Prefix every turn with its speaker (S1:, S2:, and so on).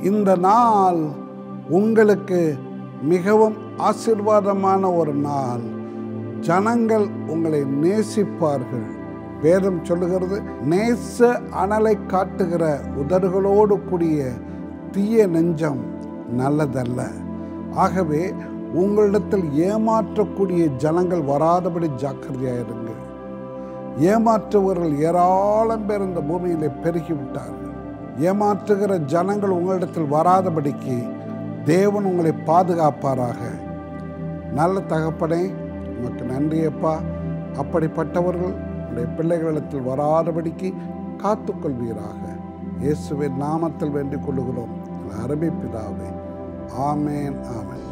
S1: இந்த நாள் உங்களுக்கு மிகவும் ஆசீர்வாதமான ஒரு நாள் ஜனங்கள் உங்களை நேசிப்பார்கள் வேதம் சொல்லுகிறது நேச அனலை காட்டுகிற உதடுகளோடு கூடிய தீய நெஞ்சம் நல்லதல்ல ஆகவே உங்களிடத்தில் ஏமாற்றக்கூடிய ஜனங்கள் வராதபடி ஜாக்கிரதையாயிருங்க ஏமாற்றுவர்கள் ஏராளம் பேர் இந்த பூமியிலே பெருகிவிட்டார்கள் ஏமாற்றுகிற ஜனங்கள் உங்களிடத்தில் வராதபடிக்கு தேவன் உங்களை பாதுகாப்பாராக நல்ல தகப்பனே உமக்கு நன்றியப்பா அப்படிப்பட்டவர்கள் உடைய பிள்ளைகளிடத்தில் வராதபடிக்கு காத்துக்கொள்வீராக இயேசுவின் நாமத்தில் வேண்டிக் கொள்ளுகிறோம் அரபிப்பிதாவே ஆமேன் ஆமேன்